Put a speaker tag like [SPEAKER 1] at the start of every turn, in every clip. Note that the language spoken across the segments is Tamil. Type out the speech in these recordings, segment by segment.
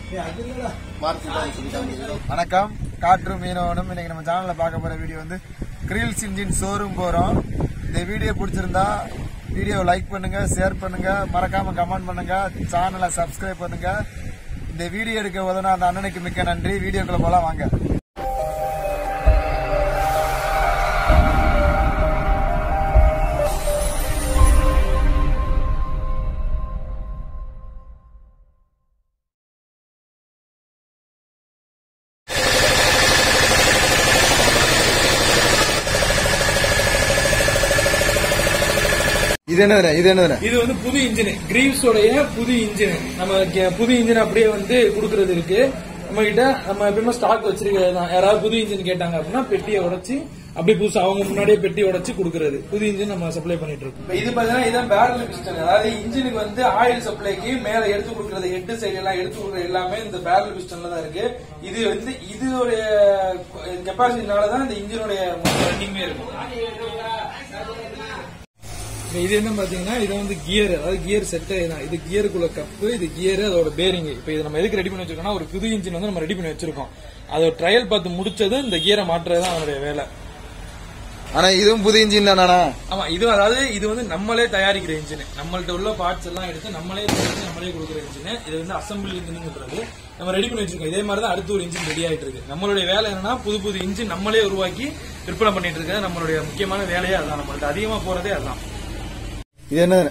[SPEAKER 1] வணக்கம் காற்று மீனவனும் இன்னைக்கு நம்ம சேனல்ல பார்க்க போற வீடியோ வந்து கிரில்ஸ் இன்ஜின் ஷோரூம் போறோம் இந்த வீடியோ பிடிச்சிருந்தா வீடியோ லைக் பண்ணுங்க ஷேர் பண்ணுங்க மறக்காம கமெண்ட் பண்ணுங்க சேனலை சப்ஸ்கிரைப் பண்ணுங்க இந்த வீடியோ எடுக்க உதன அந்த அண்ணனுக்கு மிக்க நன்றி வீடியோக்குள்ள போலாம் வாங்க இது என்னதுண்ணே இது என்னதுண்ணே
[SPEAKER 2] இது வந்து புது இன்ஜின் கிரீவ்ஸோடைய புது இன்ஜின் நம்ம கே- புது இன்ஜின் அப்படியே வந்து கொடுக்கறது இருக்கு நம்ம கிட்ட நம்ம எப்பயுமே ஸ்டாக் வச்சிருக்கிறது தான் யாராவது புது இன்ஜின் கேட்டாங்க அப்படின்னா பெட்டியை உடைச்சு அப்படியே புதுசா அவங்க முன்னாடியே பெட்டி உடைச்சு கொடுக்கறது புது இன்ஜின் நம்ம சப்ளை பண்ணிட்டு இருக்கோம் இப்ப இது பாத்தீங்கன்னா இதான் பேரல் பிஸ்டன் அதாவது இன்ஜினுக்கு வந்து ஆயில் சப்ளைக்கு மேல எடுத்து கொடுக்கறது ஹெட் சைடு எல்லாம் எடுத்து கொடுக்கறது எல்லாமே இந்த பேரல் பிஸ்டன்ல தான் இருக்கு இது வந்து இதோடைய கெப்பாசிட்டினால தான் இந்த இன்ஜினுடைய ரன்னிங்மே இருக்கும் இப்ப இது என்ன பாத்தீங்கன்னா இது வந்து கியர் அதாவது கியர் செட் தான் இது கியருக்குள்ள கப்பு இது கியர் அதோட பேரிங் இப்ப இது நம்ம எதுக்கு ரெடி பண்ணி வச்சிருக்கோம்னா ஒரு புது இன்ஜின் வந்து நம்ம ரெடி பண்ணி வச்சிருக்கோம் அதோட ட்ரையல் பார்த்து முடிச்சது இந்த கியரை மாற்றுறது தான் அதனுடைய வேலை
[SPEAKER 1] ஆனா இதுவும் புது இன்ஜின் தானா
[SPEAKER 2] ஆமா இது அதாவது இது வந்து நம்மளே தயாரிக்கிற இன்ஜின் நம்மள்ட்ட உள்ள பார்ட்ஸ் எல்லாம் எடுத்து நம்மளே தயாரிச்சு நம்மளே கொடுக்குற இன்ஜின் இது வந்து அசம்பிள் இன்ஜின்ங்கிறது நம்ம ரெடி பண்ணி வச்சிருக்கோம் இதே மாதிரி தான் அடுத்து ஒரு இன்ஜின் ரெடி ஆயிட்டு இருக்கு நம்மளுடைய வேலை என்னன்னா புது புது இன்ஜின் நம்மளே உருவாக்கி விற்பனை பண்ணிட்டு இருக்கிறது நம்மளுடைய முக்கியமான வேலையே அதுதான் நம்மள்ட்ட அதிகமா போறதே அதுதான்
[SPEAKER 1] இது என்னது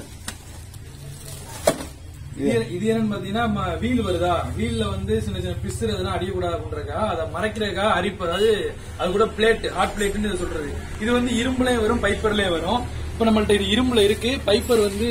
[SPEAKER 2] இது இது என்னன்னு பாத்தீங்கன்னா வீல் வருதா வீல்ல வந்து சின்ன சின்ன பிசுறு எதுனா அடியக்கூடாது அப்படின்றக்கா அதை மறைக்கிறதுக்கா அரிப்பு அதாவது அது கூட பிளேட் ஹாட் பிளேட்னு இதை சொல்றது இது வந்து இரும்புலயும் வரும் பைப்பர்லயும் வரும் இப்ப நம்மள்ட்ட இது இரும்புல இருக்கு பைப்பர் வந்து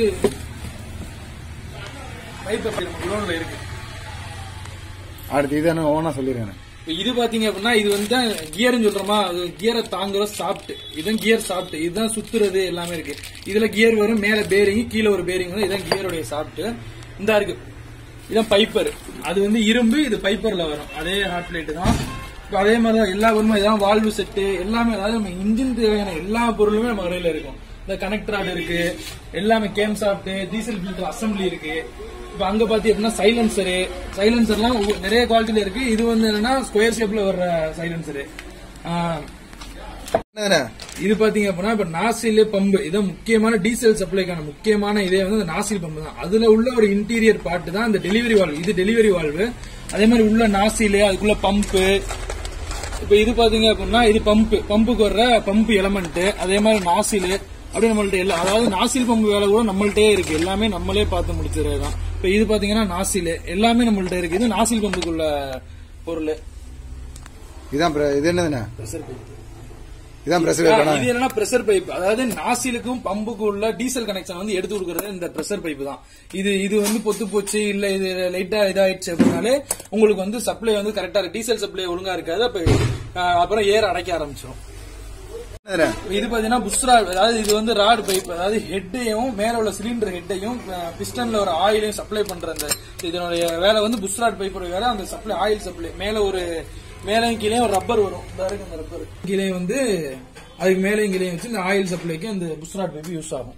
[SPEAKER 2] பைப்பர் நம்ம குடோன்ல இருக்கு
[SPEAKER 1] அடுத்து இது என்ன ஓனா சொல்லிருக்கேன்
[SPEAKER 2] இப்ப இது பாத்தீங்க அப்படின்னா இது வந்து கியர்னு சொல்றோமா கியரை தாங்குற சாப்பிட்டு இதுதான் கியர் சாப்பிட்டு இதுதான் சுத்துறது எல்லாமே இருக்கு இதுல கியர் வரும் மேல பேரிங் கீழே ஒரு பேரிங் வரும் இதான் கியருடைய சாப்பிட்டு இந்த இருக்கு இதான் பைப்பர் அது வந்து இரும்பு இது பைப்பர்ல வரும் அதே ஹாட் பிளேட் தான் இப்ப அதே மாதிரி தான் எல்லா பொருளுமே இதான் வால்வு செட்டு எல்லாமே அதாவது நம்ம இன்ஜின் தேவையான எல்லா பொருளுமே நம்ம கடையில இருக்கும் இந்த கனெக்டர் ராட் இருக்கு எல்லாமே cam shaft diesel filter assembly இருக்கு இப்ப அங்க பாத்தி அப்படின்னா சைலன்சரு சைலன்சர்லாம் ஒவ்வொரு- நிறைய குவாலிட்டில இருக்கு இது வந்து என்னன்னா ஸ்கொயர் ஷேப்ல வர்ற சைலன்சரு
[SPEAKER 1] என்னதுண்ணே
[SPEAKER 2] இது பாத்தீங்க அப்படின்னா இப்ப நாசில் பம்பு இதான் முக்கியமான டீசல் சப்ளைக்கான முக்கியமான இதே வந்து இந்த நாசில் பம்பு தான் அதுல உள்ள ஒரு இன்டீரியர் பார்ட் தான் இந்த டெலிவரி வால்வு இது டெலிவரி வால்வு அதே மாதிரி உள்ள நாசில் அதுக்குள்ள பம்பு இப்ப இது பாத்தீங்க அப்படின்னா இது பம்பு பம்புக்கு வர்ற பம்பு எலமெண்ட் அதே மாதிரி நாசில் அப்படியே நம்மள்ட்ட எல்லாம் அதாவது நாசில் பம்பு வேலை கூட நம்மள்ட்டே இருக்கு எல்லாமே நம்மளே பார்த்து முடிச்சது தான் இப்ப இது பாத்தீங்கன்னா நாசில் எல்லாமே நம்மள்ட்ட இருக்கு இது நாசில் பம்புக்குள்ள பொருள்
[SPEAKER 1] இதான் பிர- இது என்னதுண்ணே
[SPEAKER 2] ப்ரெஷர் பைப்
[SPEAKER 1] இதான் பிரசர்
[SPEAKER 2] இது என்னன்னா பிரஷர் பைப் அதாவது நாசிலுக்கும் பம்புக்கும் உள்ள டீசல் கனெக்ஷன் வந்து எடுத்து கொடுக்கறது இந்த பிரஷர் பைப் தான் இது இது வந்து பொத்து போச்சு இல்ல இது லைட்டா இதாயிடுச்சு அப்படின்னாலே உங்களுக்கு வந்து சப்ளை வந்து கரெக்டா இருக்கு டீசல் சப்ளை ஒழுங்கா இருக்காது அப்ப அஹ், அப்புறம் ஏற அடைக்க ஆரம்பிச்சிடும்
[SPEAKER 1] என்னதுண்ணே
[SPEAKER 2] இது பாத்தீங்கன்னா புஷ்ரா அதாவது இது வந்து ராட் பைப் அதாவது ஹெட்டையும் மேல உள்ள சிலிண்டர் ஹெட்டையும் பிஸ்டன்ல ஒரு ஆயிலையும் சப்ளை பண்ற அந்த இதனுடைய வேலை வந்து புஷ்ராட் பைப்போட வேலை அந்த சப்ளை ஆயில் சப்ளை மேல ஒரு மேலையும் கீழே ஒரு ரப்பர் வரும் இந்த இருக்கு அந்த ரப்பர் கீழே வந்து அதுக்கு மேலையும் கீழே வச்சு இந்த ஆயில் சப்ளைக்கு அந்த புஷ்ராட் பைப் யூஸ் ஆகும்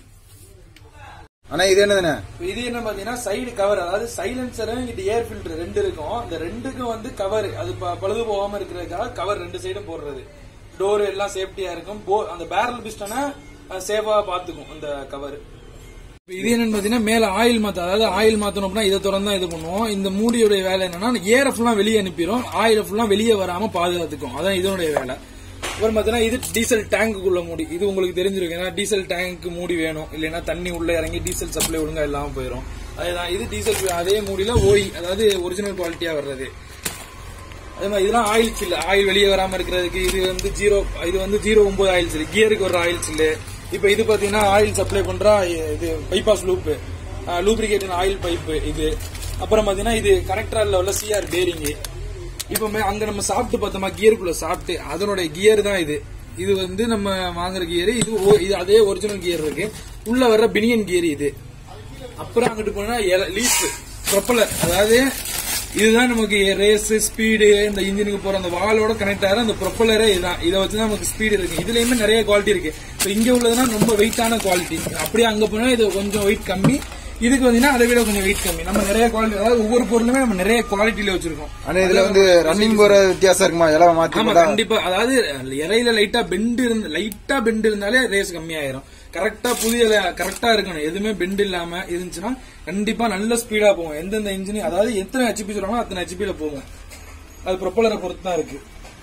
[SPEAKER 1] ஆனா இது என்னதுண்ணே
[SPEAKER 2] இப்ப இது என்ன பாத்தீங்கன்னா சைடு கவர் அதாவது சைலன்சரும் இங்கிட்ட ஏர் ஃபில்டர் ரெண்டு இருக்கும் அந்த ரெண்டுக்கும் வந்து கவர் அது ப- பழுது போகாம இருக்கிறதுக்காக கவர் ரெண்டு சைடும் போடுறது டோர் எல்லாம் சேஃப்டியா இருக்கும் போ அந்த பேரல் பிஸ்டனை சேஃபா பாத்துக்கும் அந்த கவர் இது என்னன்னு பாத்தீங்கன்னா மேல ஆயில் மாத்த அதாவது ஆயில் மாத்தணும் அப்படின்னா இதை திறந்தா இது பண்ணுவோம் இந்த மூடியுடைய வேலை என்னன்னா ஏரை ஃபுல்லா வெளியே அனுப்பிடும் ஆயில ஃபுல்லா வெளியே வராம பாதுகாத்துக்கும் அதான் இதனுடைய வேலை அப்புறம் பாத்தீங்கன்னா இது டீசல் டேங்குக்குள்ள மூடி இது உங்களுக்கு தெரிஞ்சிருக்கும் ஏன்னா டீசல் டேங்க் மூடி வேணும் இல்லைன்னா தண்ணி உள்ள இறங்கி டீசல் சப்ளை ஒழுங்கா இல்லாம போயிடும் அதேதான் இது டீசல் அதே மூடியில ஓய் அதாவது ஒரிஜினல் குவாலிட்டியா வர்றது அதே மாதிரி இதெல்லாம் ஆயில் சில்லு ஆயில் வெளியே வராம இருக்கிறதுக்கு இது வந்து ஜீரோ இது வந்து ஜீரோ ஒன்பது ஆயில் சில்லு கியருக்கு ஒரு ஆயில் சில்லு இப்ப இது பாத்தீங்கன்னா ஆயில் சப்ளை பண்ற இது bypass loop lubricating oil pipe இது அப்புறம் பாத்தீங்கன்னா இது கனெக்டர்ல உள்ள சிஆர் பேரிங் இப்ப மே- அங்க நம்ம சாப்பிட்டு பார்த்தோமா கியருக்குள்ள சாப்பிட்டு அதனுடைய கியர் தான் இது இது வந்து நம்ம வாங்குற கியர் இது ஓ- இது அதே ஒரிஜினல் கியர் இருக்கு உள்ள வர்ற பினியன் கியர் இது அப்புறம் அங்கிட்டு போனா லீஃப் ப்ரொப்பலர் அதாவது இதுதான் நமக்கு ரேஸ் ஸ்பீடு இந்த இன்ஜினுக்கு போற அந்த வாலோட கனெக்ட் ஆகிற அந்த ப்ரொப்பலரே இதுதான் இதை வச்சு தான் நமக்கு ஸ்பீடு இருக்கு இதுலயுமே நிறைய குவாலிட்டி இருக்கு இப்போ இங்க உள்ளதுன்னா ரொம்ப வெயிட்டான குவாலிட்டி அப்படியே அங்க போனா இது கொஞ்சம் வெயிட் கம்மி இதுக்கு வந்தீங்கன்னா அதை விட கொஞ்சம் வெயிட் கம்மி நம்ம நிறைய குவாலிட்டி அதாவது ஒவ்வொரு பொருளுமே நம்ம நிறைய குவாலிட்டியில வச்சிருக்கோம்
[SPEAKER 1] ஆனா இதுல வந்து ரன்னிங் போற வித்தியாசம் இருக்குமா எல்லாம் மாத்தி
[SPEAKER 2] ஆமா
[SPEAKER 1] போட்டா
[SPEAKER 2] கண்டிப்பா அதாவது இறையில லைட்டா பெண்ட் இருந்து லைட்டா பெண்ட் இருந்தாலே ரேஸ் கம்மியாயிரும் கரெக்டா புதிய கரெக்டா இருக்கணும் எதுவுமே பெண்ட் இல்லாம இருந்துச்சுன்னா கண்டிப்பா நல்ல ஸ்பீடா போகும் எந்தெந்த இன்ஜின் அதாவது எத்தனை ஹெச்பி சொல்றாங்களோ அத்தனை ஹெச்பில போகும் அது ப்ரொப்பலரை பொறுத்து தான் இருக்கு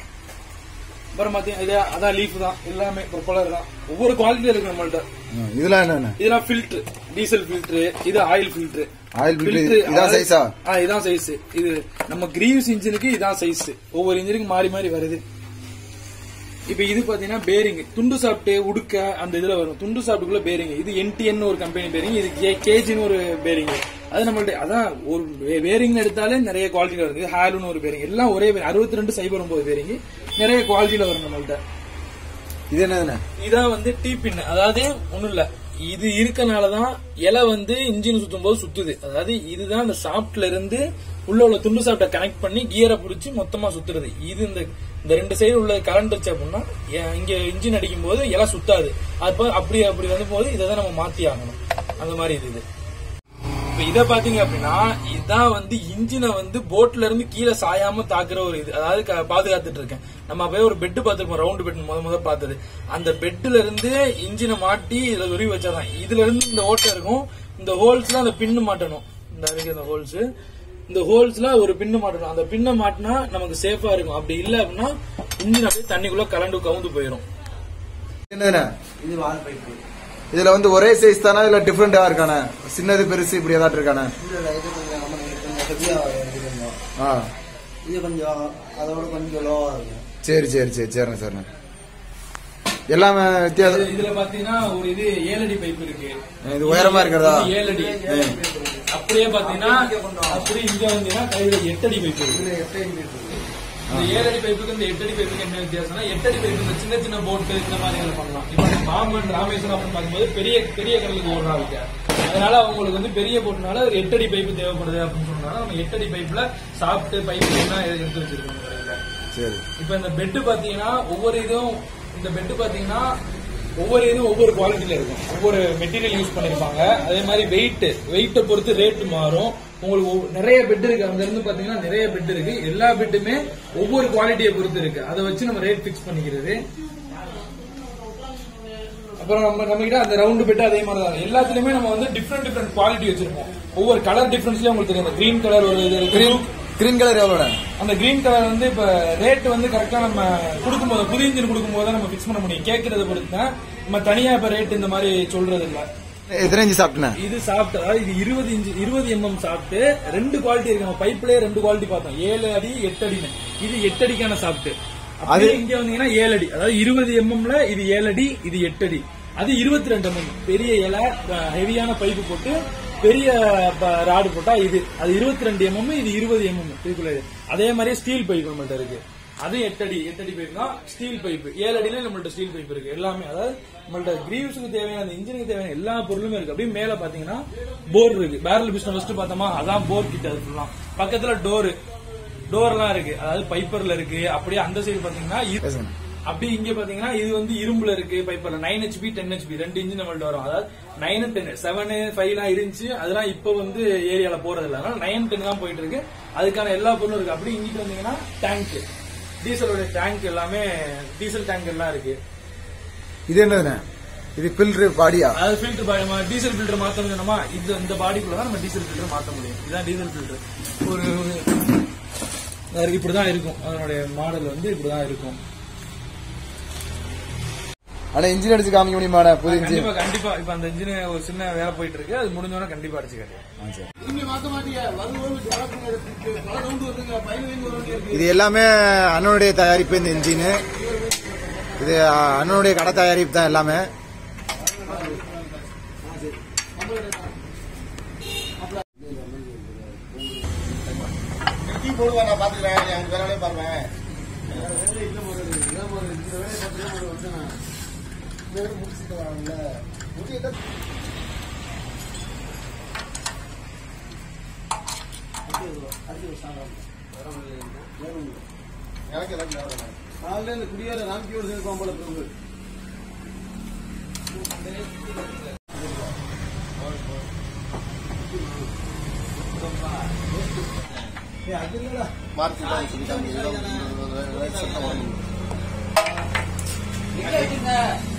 [SPEAKER 2] அப்புறம் பாத்தீங்கன்னா இது அதான் லீஃப் தான் எல்லாமே ப்ரொப்பலர் தான் ஒவ்வொரு குவாலிட்டியும் இருக்கு நம்மள்ட்ட
[SPEAKER 1] ம், இதெல்லாம் என்னென்ன
[SPEAKER 2] இதெல்லாம் ஃபில்டர் டீசல் ஃபில்டர் இது ஆயில் ஃபில்டர்
[SPEAKER 1] ஆயில் filter, இதான் size-ஆ?
[SPEAKER 2] ஆ இதான் சைஸ் இது நம்ம கிரீவ்ஸ் இன்ஜினுக்கு இதான் சைஸ் ஒவ்வொரு இன்ஜினுக்கு மாறி மாறி வருது இப்ப இது பாத்தீங்கன்னா பேரிங் துண்டு சாப்பிட்டு உடுக்க அந்த இதுல வரும் துண்டு சாப்பிட்டுக்குள்ள பேரிங் இது என்டிஎன் ஒரு கம்பெனி பேரிங் இது கேஜின்னு ஒரு பேரிங் அது நம்மள்ட்ட அதான் ஒரு பேரிங் எடுத்தாலே நிறைய குவாலிட்டியில வருது ஹேலுன்னு ஒரு பேரிங் எல்லாம் ஒரே அறுபத்தி ரெண்டு சைபர் ஒன்பது பேரிங் நிறைய குவாலிட்டியில வரும் நம்மள்ட்ட
[SPEAKER 1] இது என்னதுண்ணே
[SPEAKER 2] இதான் வந்து டீ பின் அதாவது ஒண்ணும் இல்ல இது இருக்கனாலதான் இலை வந்து இன்ஜின் சுத்தும் போது சுத்துது அதாவது இதுதான் அந்த சாப்ட்ல இருந்து உள்ள உள்ள துண்டு சாப்ட கனெக்ட் பண்ணி கியரை புடிச்சு மொத்தமா சுத்துறது இது இந்த இந்த ரெண்டு சைடு உள்ள கரண்ட் வச்சு அப்படின்னா எ- இங்க இன்ஜின் அடிக்கும் போது இலை சுத்தாது அப்ப அப்படி அப்படி வந்து போது இதை தான் நம்ம மாத்தி ஆகணும் அந்த மாதிரி இது இது இப்ப இத பாத்தீங்க அப்படின்னா இதான் வந்து இன்ஜினை வந்து போட்ல இருந்து கீழே சாயாம தாக்குற ஒரு இது அதாவது க- பாதுகாத்துட்டு இருக்கேன் நம்ம போய் ஒரு பெட் பார்த்திருப்போம் ரவுண்ட் பெட் முத முத பார்த்தது அந்த பெட்ல இருந்து இன்ஜினை மாட்டி இதுல உருவி வச்சாதான் இதுல இருந்து இந்த ஓட்டை இருக்கும் இந்த ஹோல்ஸ்ல அந்த பின்னு மாட்டணும் இந்த இருக்கு இந்த ஹோல்ஸ் இந்த ஹோல்ஸ்ல ஒரு பின்னு மாட்டணும் அந்த பின்னை மாட்டினா நமக்கு சேஃபா இருக்கும் அப்படி இல்ல அப்படின்னா இன்ஜின் அப்படியே தண்ணிக்குள்ள கலண்டு கவுந்து போயிடும்
[SPEAKER 1] என்னதுண்ணே
[SPEAKER 3] இது வால் பைப்பு
[SPEAKER 1] இதுல வந்து ஒரே சைஸ் தானா இல்ல டிஃபரெண்டா இருக்கானே சின்னது பெருசு இப்படி ஏதாட்டு இருக்கானே
[SPEAKER 3] இதுல இது கொஞ்சம் நம்ம கொஞ்சம் ஹெவியா இது கொஞ்சம்
[SPEAKER 1] ஆ
[SPEAKER 3] இது கொஞ்சம் அதோட கொஞ்சம் லோவா இருக்கும்
[SPEAKER 1] சரி சரி சரி சரிண்ணே சரிண்ணே எல்லாமே வித்தியாசம்
[SPEAKER 2] இதுல பாத்தீங்கன்னா ஒரு இது ஏழடி பைப் இருக்கு
[SPEAKER 1] இது உயரமா இருக்கிறதா
[SPEAKER 2] இது ஏழடி அப்படியே பாத்தீங்கன்னா அப்படி இங்க வந்தீங்கன்னா கையில எட்டடி பைப் இருக்கு இந்த ஏழடி பைப்புக்கு இந்த எட்டடி பைப்புக்கு என்ன வித்தியாசம்னா எட்டடி பைப்பு இந்த சின்ன சின்ன போட்டு இந்த மாதிரி இதுல பண்ணலாம் இப்ப இந்த பாம்பன் ராமேஸ்வரம் அப்படின்னு பார்க்கும்போது பெரிய பெரிய கடலுக்கு ஓடுறாங்க அதனால அவங்களுக்கு வந்து பெரிய போட்டுனால ஒரு எட்டடி பைப்பு தேவைப்படுது அப்படின்னு சொன்னால நம்ம எட்டடி பைப்ல சாப்பிட்டு பைப்பு எல்லாம் எடுத்து வச்சிருக்கோம் கடையில.
[SPEAKER 1] சரி
[SPEAKER 2] இப்ப இந்த பெட் பாத்தீங்கன்னா ஒவ்வொரு இதுவும் இந்த பெட் பாத்தீங்கன்னா ஒவ்வொரு இதுவும் ஒவ்வொரு குவாலிட்டியில இருக்கும் ஒவ்வொரு மெட்டீரியல் யூஸ் பண்ணிருப்பாங்க அதே மாதிரி வெயிட் வெயிட்டை பொறுத்து ரேட் மாறும் உங்களுக்கு ஒவ்வொரு- நிறைய பெட் இருக்கு அங்க இருந்து பாத்தீங்கன்னா நிறைய பெட் இருக்கு எல்லா பெட்டுமே ஒவ்வொரு குவாலிட்டியை பொறுத்து இருக்கு அதை வச்சு நம்ம ரேட் பிக்ஸ் பண்ணிக்கிறது அப்புறம் நம்ம நம்ம கிட்ட அந்த ரவுண்டு பெட் அதே மாதிரி தான் எல்லாத்துலயுமே நம்ம வந்து டிஃப்ரெண்ட் டிஃப்ரெண்ட் குவாலிட்டி வச்சிருப்போம் ஒவ்வொரு கலர் டிஃபரன்ஸ்லயும் உங்களுக்கு தெரியும் கிரீன் கலர் ஒரு இது இருக்கு
[SPEAKER 1] கிரீன் கிரீன் கலர் எவ்வளோண்ணே
[SPEAKER 2] அந்த கிரீன் கலர் வந்து இப்ப ரேட் வந்து கரெக்டா நம்ம கொடுக்கும்போது புது இன்ஜின் கொடுக்கும்போது தான் நம்ம ஃபிக்ஸ் பண்ண முடியும் கேட்கறத பொறுத்து தான் நம்ம தனியா இப்ப ரேட் இந்த மாதிரி சொல்றது இல்ல
[SPEAKER 1] எத்தனை இன்ச்சு சாப்பிட்டேனே
[SPEAKER 2] இது சாப்பிட்டு அதாவது இது இருபது இன்ச்சு இருபது எம்எம் சாப்பிட்டு ரெண்டு குவாலிட்டி இருக்கு நம்ம பைப்லயே ரெண்டு குவாலிட்டி பார்த்தோம் ஏழு அடி எட்டு அடின்னு இது எட்டு அடிக்கான சாப்பிட்டு அது இங்க வந்தீங்கன்னா ஏழு அடி அதாவது இருபது எம்எம்ல இது ஏழு அடி இது எட்டு அடி அது இருபத்தி ரெண்டு எம்எம் பெரிய இலை ஹெவியான பைப்பு போட்டு பெரிய ராடு போட்டா இது அது இருபத்தி ரெண்டு எம்எம் இது இருபது எம்எம் இதுக்குள்ள இது. அதே மாதிரி ஸ்டீல் பைப் நம்மள்ட்ட இருக்கு அது எட்டடி எட்டடி பைப் தான் ஸ்டீல் பைப் ஏழு அடியில நம்மள்ட்ட ஸ்டீல் பைப் இருக்கு எல்லாமே அதாவது நம்மள்ட்ட கிரீவ்ஸுக்கு தேவையான இன்ஜினுக்கு தேவையான எல்லா பொருளுமே இருக்கு அப்படியே மேல பாத்தீங்கன்னா போர் இருக்கு பேரல் பிஸ்டன் ஃபர்ஸ்ட் பார்த்தோமா அதான் போர் கிட்ட அது ஃபுல்லா பக்கத்துல டோரு டோர்லாம் இருக்கு அதாவது பைப்பர்ல இருக்கு அப்படியே அந்த சைடு பாத்தீங்கன்னா இரு-
[SPEAKER 1] பேசுங்க.
[SPEAKER 2] அப்படி இங்க பாத்தீங்கன்னா இது வந்து இரும்புல இருக்கு பைப்பர்ல நைன் ஹெச்பி டென் ஹெச்பி ரெண்டு இன்ஜின் நம்மள்ட்ட வரும் அதாவது நைன் டென் செவன் ஃபைவ் எல்லாம் இருந்துச்சு அதெல்லாம் இப்ப வந்து ஏரியால போறது இல்ல அதனால நைன் டென் தான் போயிட்டு இருக்கு அதுக்கான எல்லா பொருளும் இருக்கு அப்படி இங்கிட்டு வந்தீங்கன்னா டேங்க் டீசலோட டேங்க் எல்லாமே டீசல் டேங்க் எல்லாம் இருக்கு
[SPEAKER 1] இது என்னதுண்ணே இது ஃபில்டர் பாடியா
[SPEAKER 2] அதாவது ஃபில்டர் பாடி டீசல் ஃபில்டர் மாத்தணும் சொன்னோமா இந்த இந்த பாடிக்குள்ள தான் நம்ம டீசல் ஃபில்டர் மாத்த முடியும் இதுதான் டீசல் ஃபில்டர் ஒரு ஒரு- இப்படிதான் இருக்கும் அதனுடைய மாடல் வந்து இப்படிதான் இருக்கும்
[SPEAKER 1] ஆனா இன்ஜின் அடிச்சு காமிக்க முடியுமாண்ணே புது இன்ஜின்
[SPEAKER 2] கண்டிப்பா கண்டிப்பா இப்ப அந்த இன்ஜின் ஒரு சின்ன வேலை போயிட்டு இருக்கு அது முடிஞ்சோன்னா கண்டிப்பா அடிச்சு காட்டுறேன்
[SPEAKER 1] ஆ, சரி.
[SPEAKER 3] நீங்க மாத்த மாட்டீங்க வரும்போது பல ரவுண்டு வருதுங்க பதினஞ்சு ரவுண்டு இருக்கு
[SPEAKER 1] இது எல்லாமே அண்ணனுடைய தயாரிப்பு இந்த இன்ஜின் இது அ, அண்ணனுடைய கடை தயாரிப்பு தான் எல்லாமே
[SPEAKER 3] டீ போடுவா நான் பாத்துக்கிறேன் எனக்கு வேற வேலையை பாருங்க எனக்கு எனக்கு காலையில இந்த குடியேற நான்கியோடு சேர்க்கும் போல பிரபு ஏய், அது இல்லடா.
[SPEAKER 1] மார்க்கெட் சொல்லிட்டாங்க
[SPEAKER 3] ஆ,
[SPEAKER 1] ஏதோ ஒரு- ஒரு- ஒரு- ஒரு- ஒரு- ஒரு-
[SPEAKER 4] எங்க வச்சிருக்க